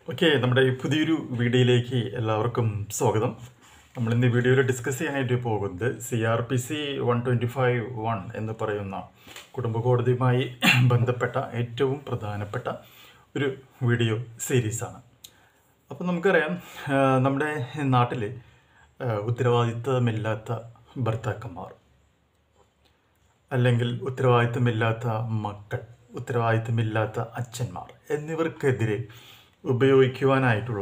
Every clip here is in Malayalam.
ഓക്കെ നമ്മുടെ ഈ പുതിയൊരു വീഡിയോയിലേക്ക് എല്ലാവർക്കും സ്വാഗതം നമ്മൾ ഇന്ന് ഈ വീഡിയോയിൽ ഡിസ്കസ് ചെയ്യാനായിട്ട് പോകുന്നത് C R P C one twenty five one എന്ന് പറയുന്ന കുടുംബ കോടതിയുമായി ബന്ധപ്പെട്ട ഏറ്റവും പ്രധാനപ്പെട്ട ഒരു വീഡിയോ സീരീസാണ് അപ്പോൾ നമുക്കറിയാം ആ, നമ്മുടെ നാട്ടിൽ ഉത്തരവാദിത്തമില്ലാത്ത ഭർത്താക്കന്മാർ അല്ലെങ്കിൽ ഉത്തരവാദിത്തമില്ലാത്ത മക്കൾ ഉത്തരവാദിത്തമില്ലാത്ത അച്ഛന്മാർ എന്നിവർക്കെതിരെ ഉപയോഗിക്കുവാനായിട്ടുള്ള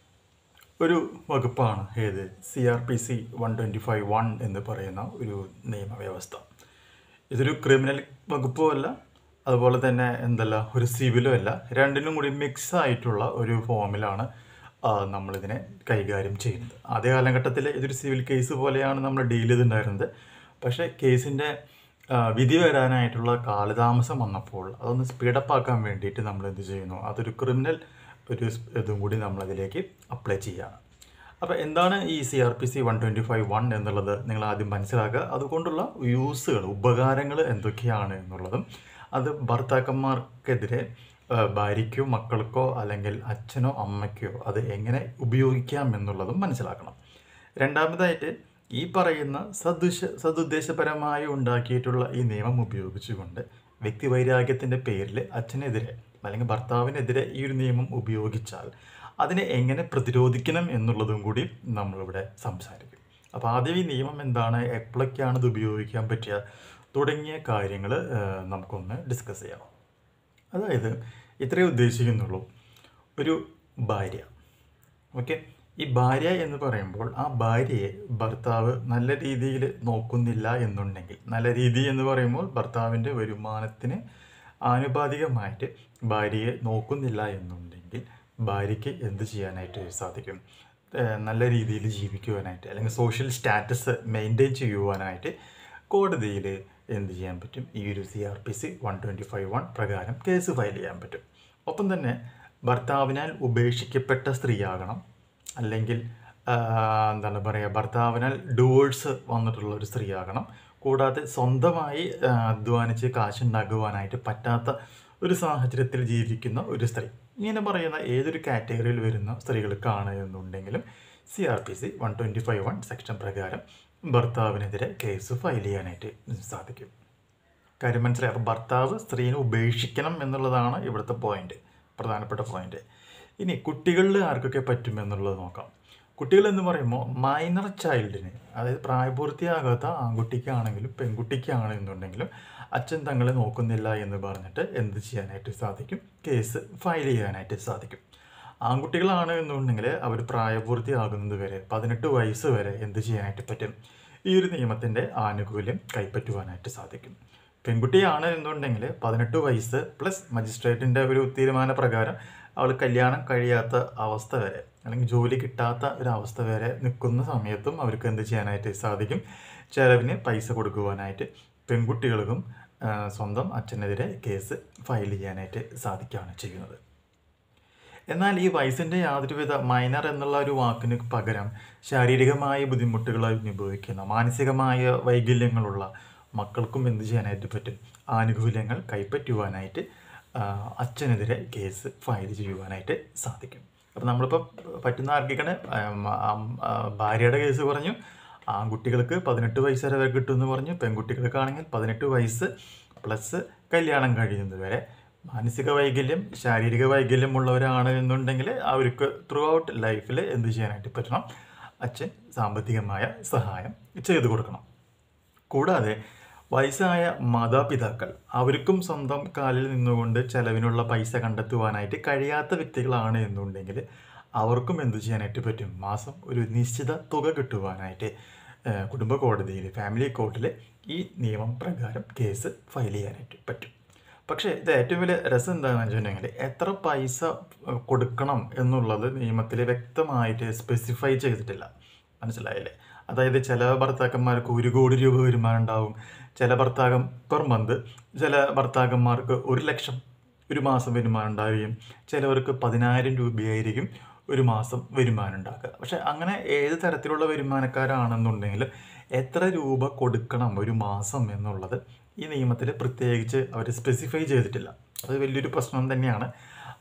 ഒരു വകുപ്പാണ് ഏത് C R P C one twenty five one എന്ന് പറയുന്ന ഒരു നിയമവ്യവസ്ഥ ഇതൊരു ക്രിമിനൽ വകുപ്പും അല്ല അതുപോലെ തന്നെ എന്തല്ല ഒരു സിവിലും അല്ല രണ്ടിനും കൂടി മിക്സ് ആയിട്ടുള്ള ഒരു ഫോമിലാണ് ആ, നമ്മളിതിനെ കൈകാര്യം ചെയ്യുന്നത് ആദ്യ കാലഘട്ടത്തിൽ ഇതൊരു സിവിൽ കേസ് പോലെയാണ് നമ്മൾ ഡീൽ ചെയ്തിട്ടുണ്ടായിരുന്നത് പക്ഷേ കേസിൻ്റെ ആ, വിധി വരാനായിട്ടുള്ള കാലതാമസം വന്നപ്പോൾ അതൊന്ന് സ്പീഡപ്പ് ആക്കാൻ വേണ്ടിയിട്ട് നമ്മൾ എന്ത് ചെയ്യുന്നു അതൊരു ക്രിമിനൽ ഒരു സ് ഇതും കൂടി നമ്മളതിലേക്ക് അപ്ലൈ ചെയ്യുകയാണ് അപ്പോൾ എന്താണ് ഈ C R P C one twenty five one എന്നുള്ളത് നിങ്ങൾ ആദ്യം മനസ്സിലാക്കുക അതുകൊണ്ടുള്ള യൂസുകൾ ഉപകാരങ്ങൾ എന്തൊക്കെയാണ് എന്നുള്ളതും അത് ഭർത്താക്കന്മാർക്കെതിരെ ആ, ഭാര്യയ്ക്കോ മക്കൾക്കോ അല്ലെങ്കിൽ അച്ഛനോ അമ്മയ്ക്കോ അത് എങ്ങനെ ഉപയോഗിക്കാം എന്നുള്ളതും മനസ്സിലാക്കണം രണ്ടാമതായിട്ട് ഈ പറയുന്ന സദുശ സതുദ്ദേശപരമായി ഉണ്ടാക്കിയിട്ടുള്ള ഈ നിയമം ഉപയോഗിച്ചുകൊണ്ട് വ്യക്തിവൈരാഗ്യത്തിൻ്റെ പേരിൽ അച്ഛനെതിരെ അല്ലെങ്കിൽ ഭർത്താവിനെതിരെ ഈ ഒരു നിയമം ഉപയോഗിച്ചാൽ അതിനെ എങ്ങനെ പ്രതിരോധിക്കണം എന്നുള്ളതും കൂടി നമ്മളിവിടെ സംസാരിക്കും അപ്പോൾ ആദ്യം ഈ നിയമം എന്താണ് എപ്പോഴൊക്കെയാണ് ഇത് ഉപയോഗിക്കാൻ പറ്റുക തുടങ്ങിയ കാര്യങ്ങൾ നമുക്കൊന്ന് ഡിസ്കസ് ചെയ്യാം അതായത് ഇത്രയേ ഉദ്ദേശിക്കുന്നുള്ളൂ ഒരു ഭാര്യ ഓക്കെ ഈ ഭാര്യ എന്ന് പറയുമ്പോൾ ആ ഭാര്യയെ ഭർത്താവ് നല്ല രീതിയിൽ നോക്കുന്നില്ല എന്നുണ്ടെങ്കിൽ നല്ല രീതി എന്ന് പറയുമ്പോൾ ഭർത്താവിൻ്റെ വരുമാനത്തിന് ആനുപാതികമായിട്ട് ഭാര്യയെ നോക്കുന്നില്ല എന്നുണ്ടെങ്കിൽ ഭാര്യയ്ക്ക് എന്ത് ചെയ്യാനായിട്ട് സാധിക്കും ഏഹ് നല്ല രീതിയിൽ ജീവിക്കുവാനായിട്ട് അല്ലെങ്കിൽ സോഷ്യൽ സ്റ്റാറ്റസ് മെയിൻറ്റെയിൻ ചെയ്യുവാനായിട്ട് കോടതിയിൽ എന്ത് ചെയ്യാൻ പറ്റും ഈ ഒരു C R P C one twenty five one പ്രകാരം കേസ് ഫയൽ ചെയ്യാൻ പറ്റും ഒപ്പം തന്നെ ഭർത്താവിനാൽ ഉപേക്ഷിക്കപ്പെട്ട സ്ത്രീയാകണം അല്ലെങ്കിൽ ആ, എന്താണ് പറയുക ഭർത്താവിനാൽ ഡുവേഴ്സ് വന്നിട്ടുള്ള ഒരു സ്ത്രീയാകണം കൂടാതെ സ്വന്തമായി ആ, അധ്വാനിച്ച് കാശുണ്ടാക്കുവാനായിട്ട് പറ്റാത്ത ഒരു സാഹചര്യത്തിൽ ജീവിക്കുന്ന ഒരു സ്ത്രീ ഇങ്ങനെ പറയുന്ന ഏതൊരു കാറ്റഗറിയിൽ വരുന്ന സ്ത്രീകൾക്കാണ് എന്നുണ്ടെങ്കിലും C R P C one twenty five one section പ്രകാരം ഭർത്താവിനെതിരെ കേസ് ഫയൽ ചെയ്യാനായിട്ട് സാധിക്കും കാര്യം മനസ്സിലായി അപ്പോൾ ഭർത്താവ് സ്ത്രീനെ ഉപേക്ഷിക്കണം എന്നുള്ളതാണ് ഇവിടുത്തെ പോയിന്റ് പ്രധാനപ്പെട്ട പോയിന്റ് ഇനി കുട്ടികളിൽ ആർക്കൊക്കെ പറ്റും എന്നുള്ളത് നോക്കാം കുട്ടികൾ എന്ന് പറയുമ്പോൾ മൈനർ ചൈൽഡിന് അതായത് പ്രായപൂർത്തിയാകാത്ത ആൺകുട്ടിക്കാണെങ്കിലും പെൺകുട്ടിക്കാണെന്നുണ്ടെങ്കിലും അച്ഛൻ തങ്ങളെ നോക്കുന്നില്ല എന്ന് പറഞ്ഞിട്ട് എന്ത് ചെയ്യാനായിട്ട് സാധിക്കും കേസ് ഫയൽ ചെയ്യാനായിട്ട് സാധിക്കും ആൺകുട്ടികളാണ് എന്നുണ്ടെങ്കിൽ അവർ പ്രായപൂർത്തിയാകുന്നത് വരെ പതിനെട്ട് വയസ്സ് വരെ എന്ത് ചെയ്യാനായിട്ട് പറ്റും ഈ ഒരു നിയമത്തിൻ്റെ ആനുകൂല്യം കൈപ്പറ്റുവാനായിട്ട് സാധിക്കും പെൺകുട്ടിയാണ് എന്നുണ്ടെങ്കിൽ പതിനെട്ട് വയസ്സ് പ്ലസ് മജിസ്ട്രേറ്റിൻ്റെ ഒരു തീരുമാനപ്രകാരം അവൾ കല്യാണം കഴിയാത്ത അവസ്ഥ വരെ അല്ലെങ്കിൽ ജോലി കിട്ടാത്ത ഒരു അവസ്ഥ വരെ നിൽക്കുന്ന സമയത്തും അവർക്ക് എന്ത് ചെയ്യാനായിട്ട് സാധിക്കും ചെലവിന് പൈസ കൊടുക്കുവാനായിട്ട് പെൺകുട്ടികൾക്കും ആ, സ്വന്തം അച്ഛനെതിരെ കേസ് ഫയൽ ചെയ്യാനായിട്ട് സാധിക്കുകയാണ് ചെയ്യുന്നത് എന്നാൽ ഈ വയസ്സിൻ്റെ യാതൊരുവിധ മൈനർ എന്നുള്ള ഒരു വാക്കിന് പകരം ശാരീരികമായ ബുദ്ധിമുട്ടുകൾ അനുഭവിക്കുന്ന മാനസികമായ വൈകല്യങ്ങളുള്ള മക്കൾക്കും എന്ത് ചെയ്യാനായിട്ട് പറ്റും ആനുകൂല്യങ്ങൾ കൈപ്പറ്റുവാനായിട്ട് ആ, അച്ഛനെതിരെ കേസ് ഫയൽ ചെയ്യുവാനായിട്ട് സാധിക്കും അപ്പോൾ നമ്മളിപ്പോൾ പറ്റുന്ന ആർക്കിക്കണേ ഭാര്യയുടെ കേസ് പറഞ്ഞു ആൺകുട്ടികൾക്ക് പതിനെട്ട് വയസ്സ് വരെ കിട്ടുമെന്ന് പറഞ്ഞു പെൺകുട്ടികൾക്കാണെങ്കിൽ പതിനെട്ട് വയസ്സ് പ്ലസ് കല്യാണം കഴിയുന്നത് വരെ മാനസിക വൈകല്യം ശാരീരിക വൈകല്യം ഉള്ളവരാണ് എന്നുണ്ടെങ്കിൽ അവർക്ക് ത്രൂ ഔട്ട് ലൈഫിൽ എന്ത് ചെയ്യാനായിട്ട് പറ്റണം അച്ഛൻ സാമ്പത്തികമായ സഹായം ചെയ്തു കൊടുക്കണം കൂടാതെ വയസ്സായ മാതാപിതാക്കൾ അവർക്കും സ്വന്തം കാലിൽ നിന്നുകൊണ്ട് ചെലവിനുള്ള പൈസ കണ്ടെത്തുവാനായിട്ട് കഴിയാത്ത വ്യക്തികളാണ് എന്നുണ്ടെങ്കിൽ അവർക്കും എന്ത് ചെയ്യാനായിട്ട് പറ്റും മാസം ഒരു നിശ്ചിത തുക കിട്ടുവാനായിട്ട് ഏഹ്, കുടുംബ കോടതിയിൽ ഫാമിലി കോർട്ടിൽ ഈ നിയമം പ്രകാരം കേസ് ഫയൽ ചെയ്യാനായിട്ട് പറ്റും പക്ഷേ ഇത് ഏറ്റവും വലിയ രസം എന്താണെന്ന് വെച്ചിട്ടുണ്ടെങ്കിൽ എത്ര പൈസ ഏഹ്, കൊടുക്കണം എന്നുള്ളത് നിയമത്തിൽ വ്യക്തമായിട്ട് സ്പെസിഫൈ ചെയ്തിട്ടില്ല മനസ്സിലായില്ലേ അതായത് ചില ഭർത്താക്കന്മാർക്ക് ഒരു കോടി രൂപ വരുമാനം ഉണ്ടാവും ചില ഭർത്താക്കം പെർ മന്ത് ചില ഭർത്താക്കന്മാർക്ക് ഒരു ലക്ഷം ഒരു മാസം വരുമാനം ഉണ്ടാവുകയും ചിലവർക്ക് പതിനായിരം രൂപയായിരിക്കും ഒരു മാസം വരുമാനം ഉണ്ടാക്കുക പക്ഷെ അങ്ങനെ ഏത് തരത്തിലുള്ള വരുമാനക്കാരാണെന്നുണ്ടെങ്കിലും എത്ര രൂപ കൊടുക്കണം ഒരു മാസം എന്നുള്ളത് ഈ നിയമത്തിൽ പ്രത്യേകിച്ച് അവർ സ്പെസിഫൈ ചെയ്തിട്ടില്ല അത് വലിയൊരു പ്രശ്നം തന്നെയാണ്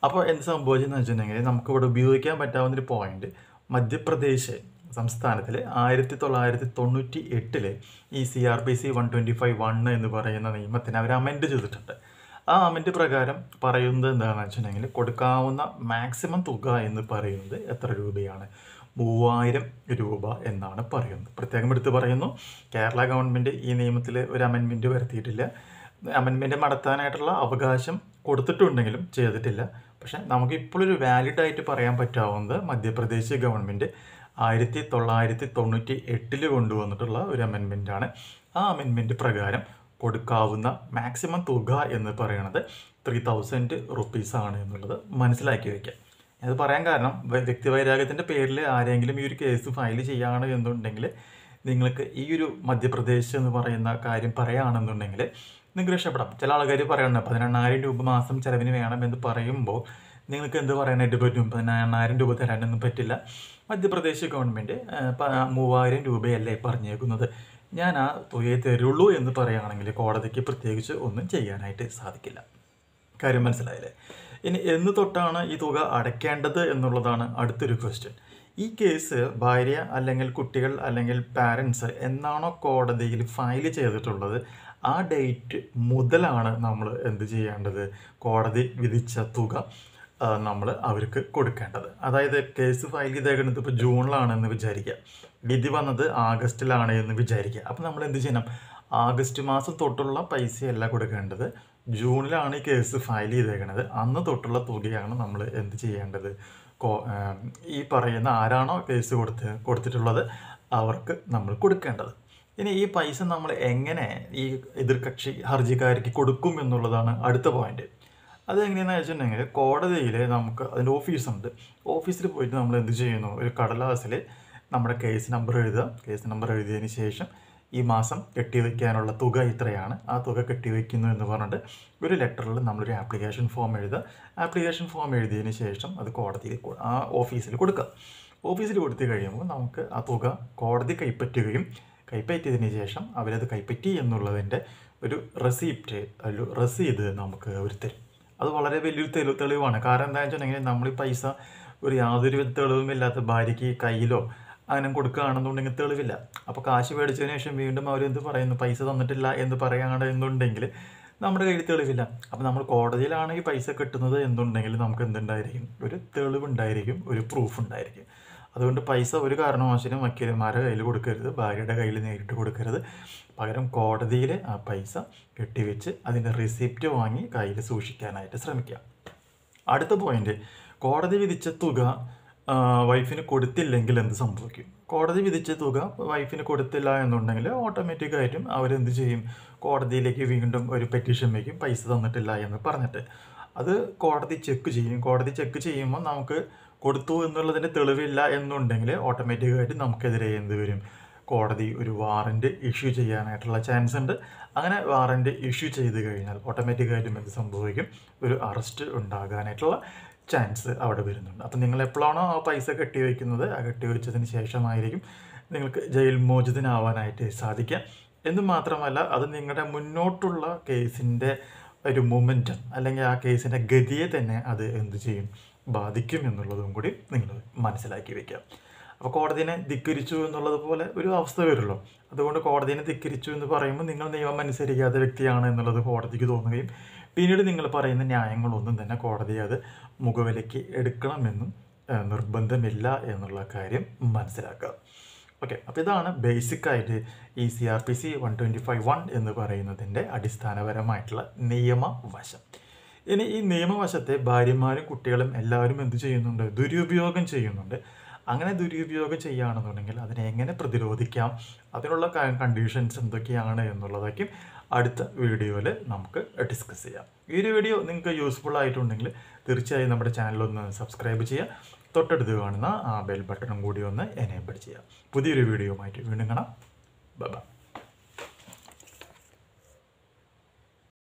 അപ്പോൾ എന്ത് സംഭവിച്ചെന്ന് വെച്ചിട്ടുണ്ടെങ്കിൽ നമുക്കിവിടെ ഉപയോഗിക്കാൻ പറ്റാവുന്നൊരു പോയിന്റ് മധ്യപ്രദേശ് സംസ്ഥാനത്തിൽ ആയിരത്തി തൊള്ളായിരത്തി തൊണ്ണൂറ്റി എട്ടില് ഈ C R P C one twenty five one എന്ന് പറയുന്ന നിയമത്തിന് അവർ അമെൻഡ് ചെയ്തിട്ടുണ്ട് ആ അമെൻഡ് പ്രകാരം പറയുന്നത് എന്താണെന്ന് വെച്ചിട്ടുണ്ടെങ്കിൽ കൊടുക്കാവുന്ന മാക്സിമം തുക എന്ന് പറയുന്നത് എത്ര രൂപയാണ് മൂവായിരം രൂപ എന്നാണ് പറയുന്നത് പ്രത്യേകം എടുത്ത് പറയുന്നു കേരള ഗവൺമെൻറ് ഈ നിയമത്തിൽ ഒരു അമെൻമെൻറ്റ് വരുത്തിയിട്ടില്ല അമെൻമെൻറ്റ് നടത്താനായിട്ടുള്ള അവകാശം കൊടുത്തിട്ടുണ്ടെങ്കിലും ചെയ്തിട്ടില്ല പക്ഷെ നമുക്ക് ഇപ്പോഴൊരു വാലിഡ് ആയിട്ട് പറയാൻ പറ്റാവുന്നത് മധ്യപ്രദേശ് ഗവൺമെൻറ് ആയിരത്തി തൊള്ളായിരത്തി തൊണ്ണൂറ്റി എട്ടിൽ കൊണ്ടുവന്നിട്ടുള്ള ഒരു അമെൻമെൻറ്റാണ് ആ അമെൻമെൻറ്റ് പ്രകാരം കൊടുക്കാവുന്ന മാക്സിമം തുക എന്ന് പറയുന്നത് ത്രീ തൗസൻഡ് റുപ്പീസാണ് എന്നുള്ളത് മനസ്സിലാക്കി വയ്ക്കുക അത് പറയാൻ കാരണം വ- വ്യക്തിവൈരാഗ്യത്തിൻ്റെ പേരിൽ ആരെങ്കിലും ഈ ഒരു കേസ് ഫയൽ ചെയ്യുകയാണ് എന്നുണ്ടെങ്കിൽ നിങ്ങൾക്ക് ഈ ഒരു മധ്യപ്രദേശ് എന്ന് പറയുന്ന കാര്യം പറയുകയാണെന്നുണ്ടെങ്കിൽ നിങ്ങൾക്ക് രക്ഷപ്പെടാം ചില ആൾക്കാർ പറയുന്നുണ്ട് പതിനെണ്ണായിരം രൂപ മാസം ചിലവിന് വേണമെന്ന് പറയുമ്പോൾ നിങ്ങൾക്ക് എന്ത് പറയാനായിട്ട് പറ്റും പതിനെണ്ണായിരം രൂപ തരാനൊന്നും പറ്റില്ല മധ്യപ്രദേശ് ഗവൺമെൻറ് മൂവായിരം രൂപയല്ലേ പറഞ്ഞേക്കുന്നത് ഞാൻ ആ തുകയെ തരുള്ളൂ എന്ന് പറയുകയാണെങ്കിൽ കോടതിക്ക് പ്രത്യേകിച്ച് ഒന്നും ചെയ്യാനായിട്ട് സാധിക്കില്ല കാര്യം മനസ്സിലായില്ലേ ഇനി എന്ന് തൊട്ടാണ് ഈ തുക അടയ്ക്കേണ്ടത് എന്നുള്ളതാണ് അടുത്തൊരു ക്വസ്റ്റ്യൻ ഈ കേസ് ഭാര്യ അല്ലെങ്കിൽ കുട്ടികൾ അല്ലെങ്കിൽ പാരൻസ് എന്നാണോ കോടതിയിൽ ഫയൽ ചെയ്തിട്ടുള്ളത് ആ ഡേറ്റ് മുതലാണ് നമ്മൾ എന്ത് ചെയ്യേണ്ടത് കോടതി വിധിച്ച തുക നമ്മൾ അവർക്ക് കൊടുക്കേണ്ടത് അതായത് കേസ് ഫയൽ ചെയ്തേക്കുന്നത് ഇപ്പോൾ ജൂണിലാണെന്ന് വിചാരിക്കുക വിധി വന്നത് ആഗസ്റ്റിലാണ് എന്ന് വിചാരിക്കുക അപ്പോൾ നമ്മൾ എന്ത് ചെയ്യണം ആഗസ്റ്റ് മാസം തൊട്ടുള്ള പൈസയല്ല കൊടുക്കേണ്ടത് ജൂണിലാണ് ഈ കേസ് ഫയൽ ചെയ്തേക്കുന്നത് അന്ന് തൊട്ടുള്ള തുകയാണ് നമ്മൾ എന്ത് ചെയ്യേണ്ടത് കോ- ആം, ഈ പറയുന്ന ആരാണോ കേസ് കൊടുത്ത് കൊടുത്തിട്ടുള്ളത് അവർക്ക് നമ്മൾ കൊടുക്കേണ്ടത് ഇനി ഈ പൈസ നമ്മൾ എങ്ങനെ ഈ എതിർകക്ഷി ഹർജിക്കാർക്ക് കൊടുക്കും എന്നുള്ളതാണ് അടുത്ത പോയിന്റ് അത് എങ്ങനെയാണെന്ന് വെച്ചിട്ടുണ്ടെങ്കിൽ കോടതിയിൽ നമുക്ക് അതിൻ്റെ ഓഫീസുണ്ട് ഓഫീസിൽ പോയിട്ട് നമ്മൾ എന്ത് ചെയ്യുന്നു ഒരു കടലാസിൽ നമ്മുടെ കേസ് നമ്പർ എഴുതുക കേസ് നമ്പർ എഴുതിയതിന് ശേഷം ഈ മാസം കെട്ടിവെക്കാനുള്ള തുക ഇത്രയാണ് ആ തുക കെട്ടിവെക്കുന്നു എന്ന് പറഞ്ഞിട്ട് ഒരു ലെറ്ററിൽ നമ്മളൊരു ആപ്ലിക്കേഷൻ ഫോം എഴുതുക ആപ്ലിക്കേഷൻ ഫോം എഴുതിയതിന് ശേഷം അത് കോടതിയിൽ കൊ- ആ ഓഫീസിൽ കൊടുക്കുക ഓഫീസിൽ കൊടുത്തു കഴിയുമ്പോൾ നമുക്ക് ആ തുക കോടതി കൈപ്പറ്റുകയും കൈപ്പറ്റിയതിന് ശേഷം അവരത് കൈപ്പറ്റി എന്നുള്ളതിൻ്റെ ഒരു റെസീപ്റ്റ് ഒരു റസീത് നമുക്ക് അവർ തരും അത് വളരെ വലിയൊരു തെളിവ് തെളിവാണ് കാരണം എന്താണെന്ന് വെച്ചിട്ടുണ്ടെങ്കിൽ നമ്മൾ ഈ പൈസ ഒരു യാതൊരു വിധ തെളിവുമില്ലാത്ത ഭാര്യയ്ക്ക് കയ്യിലോ അങ്ങനെ കൊടുക്കുകയാണെന്നുണ്ടെങ്കിൽ തെളിവില്ല അപ്പോൾ കാശ് മേടിച്ചതിന് ശേഷം വീണ്ടും അവരെന്ത് പറയുന്നു പൈസ തന്നിട്ടില്ല എന്ന് പറയുകയാണ് എന്നുണ്ടെങ്കിൽ നമ്മുടെ കയ്യിൽ തെളിവില്ല അപ്പോൾ നമ്മൾ കോടതിയിലാണ് ഈ പൈസ കിട്ടുന്നത് എന്നുണ്ടെങ്കിൽ നമുക്ക് എന്തുണ്ടായിരിക്കും ഒരു തെളിവുണ്ടായിരിക്കും ഒരു പ്രൂഫ് ഉണ്ടായിരിക്കും അതുകൊണ്ട് പൈസ ഒരു കാരണവശാലും വക്കീലന്മാരുടെ കയ്യിൽ കൊടുക്കരുത് ഭാര്യയുടെ കയ്യിൽ നേരിട്ട് കൊടുക്കരുത് പകരം കോടതിയിൽ ആ പൈസ കെട്ടിവെച്ച് അതിൻ്റെ റിസിപ്റ്റ് വാങ്ങി കയ്യിൽ സൂക്ഷിക്കാനായിട്ട് ശ്രമിക്കുക അടുത്ത പോയിന്റ് കോടതി വിധിച്ച തുക ആ, വൈഫിന് കൊടുത്തില്ലെങ്കിൽ എന്ത് സംഭവിക്കും കോടതി വിധിച്ച തുക വൈഫിന് കൊടുത്തില്ല എന്നുണ്ടെങ്കിൽ ഓട്ടോമാറ്റിക്കായിട്ടും അവരെന്ത് ചെയ്യും കോടതിയിലേക്ക് വീണ്ടും ഒരു പെറ്റീഷൻ വയ്ക്കും പൈസ തന്നിട്ടില്ല എന്ന് പറഞ്ഞിട്ട് അത് കോടതി ചെക്ക് ചെയ്യും കോടതി ചെക്ക് ചെയ്യുമ്പോൾ നമുക്ക് കൊടുത്തു എന്നുള്ളതിൻ്റെ തെളിവില്ല എന്നുണ്ടെങ്കിൽ ഓട്ടോമാറ്റിക്കായിട്ട് നമുക്കെതിരെ എന്ത് വരും കോടതി ഒരു വാറൻറ്റ് ഇഷ്യൂ ചെയ്യാനായിട്ടുള്ള ചാൻസ് ഉണ്ട് അങ്ങനെ വാറൻറ്റ് ഇഷ്യൂ ചെയ്ത് കഴിഞ്ഞാൽ ഓട്ടോമാറ്റിക്കായിട്ടും എന്ത് സംഭവിക്കും ഒരു അറസ്റ്റ് ഉണ്ടാകാനായിട്ടുള്ള ചാൻസ് അവിടെ വരുന്നുണ്ട് അപ്പം നിങ്ങൾ എപ്പോഴാണോ ആ പൈസ കെട്ടിവെക്കുന്നത് ആ കെട്ടിവെച്ചതിന് ശേഷമായിരിക്കും നിങ്ങൾക്ക് ജയിൽ മോചിതനാവാനായിട്ട് സാധിക്കുക എന്ന് മാത്രമല്ല അത് നിങ്ങളുടെ മുന്നോട്ടുള്ള കേസിൻ്റെ ഒരു മൊമെൻറ്റം അല്ലെങ്കിൽ ആ കേസിൻ്റെ ഗതിയെ തന്നെ അത് എന്ത് ചെയ്യും ബാധിക്കും എന്നുള്ളതും കൂടി നിങ്ങൾ മനസ്സിലാക്കി വെക്കുക അപ്പോൾ കോടതിനെ ധിക്കരിച്ചു എന്നുള്ളത് പോലെ ഒരു അവസ്ഥ വരുമല്ലോ അതുകൊണ്ട് കോടതിനെ ധിക്കരിച്ചു എന്ന് പറയുമ്പോൾ നിങ്ങൾ നിയമം അനുസരിക്കാത്ത വ്യക്തിയാണ് എന്നുള്ളത് കോടതിക്ക് തോന്നുകയും പിന്നീട് നിങ്ങൾ പറയുന്ന ന്യായങ്ങളൊന്നും തന്നെ കോടതി അത് മുഖവിലയ്ക്ക് എടുക്കണമെന്നും ഏഹ്, നിർബന്ധമില്ല എന്നുള്ള കാര്യം മനസ്സിലാക്കുക ഓക്കെ അപ്പോൾ ഇതാണ് ബേസിക് ആയിട്ട് ഈ C R P C one twenty five one എന്ന് പറയുന്നതിൻ്റെ അടിസ്ഥാനപരമായിട്ടുള്ള നിയമവശം ഇനി ഈ നിയമവശത്തെ ഭാര്യമാരും കുട്ടികളും എല്ലാവരും എന്ത് ചെയ്യുന്നുണ്ട് ദുരുപയോഗം ചെയ്യുന്നുണ്ട് അങ്ങനെ ദുരുപയോഗം ചെയ്യുകയാണെന്നുണ്ടെങ്കിൽ അതിനെ എങ്ങനെ പ്രതിരോധിക്കാം അതിനുള്ള കണ്ടീഷൻസ് എന്തൊക്കെയാണ് എന്നുള്ളതൊക്കെ അടുത്ത വീഡിയോയിൽ നമുക്ക് ഡിസ്കസ് ചെയ്യാം ഈ ഒരു വീഡിയോ നിങ്ങൾക്ക് യൂസ്ഫുൾ ആയിട്ടുണ്ടെങ്കിൽ തീർച്ചയായും നമ്മുടെ ചാനൽ ഒന്ന് സബ്സ്ക്രൈബ് ചെയ്യുക തൊട്ടടുത്ത് കാണുന്ന ആ ബെൽ ബട്ടണും കൂടി ഒന്ന് എനേബിൾ ചെയ്യുക പുതിയൊരു വീഡിയോ ആയിട്ട് വീണ്ടും കാണാം ബൈ